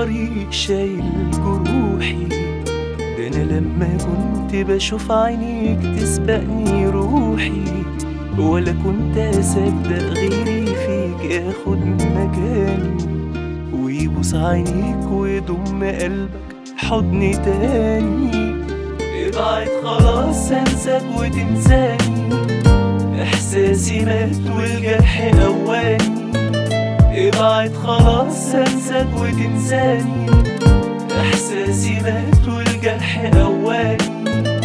الطريق شايل جروحي ده انا لما كنت بشوف عينيك تسبقني روحي ولا كنت اصدق غيري فيك ياخد مكاني ويبوس عينيك ويضم قلبك حضن تاني ابعد خلاص انساك وتنساني احساسي مات والجرح قواني ابعد خلاص انساك وتنساني احساسي مات والجرح قواني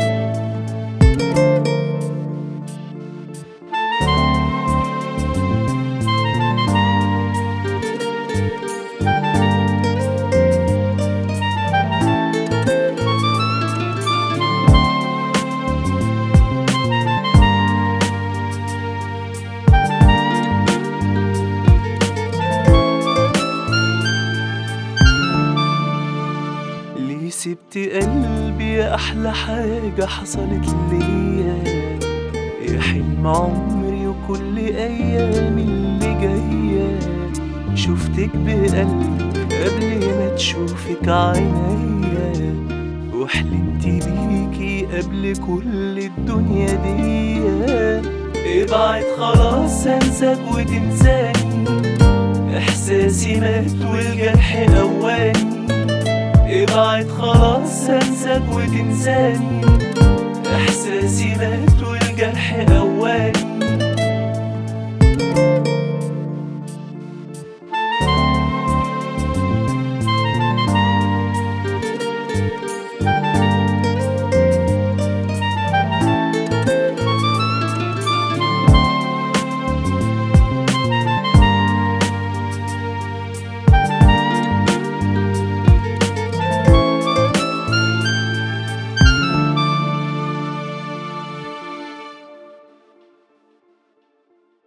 ليه سبت قلبي يا احلى حاجة حصلت ليا يا حلم عمري وكل ايام اللي جاية شفتك بقلبي قبل ما تشوفك عينيا وحلمت بيكي قبل كل الدنيا دي ابعد خلاص انساك وتنساني احساسي مات والجرح قواني ابعد خلاص انساك وتنساني احساسي مات والجرح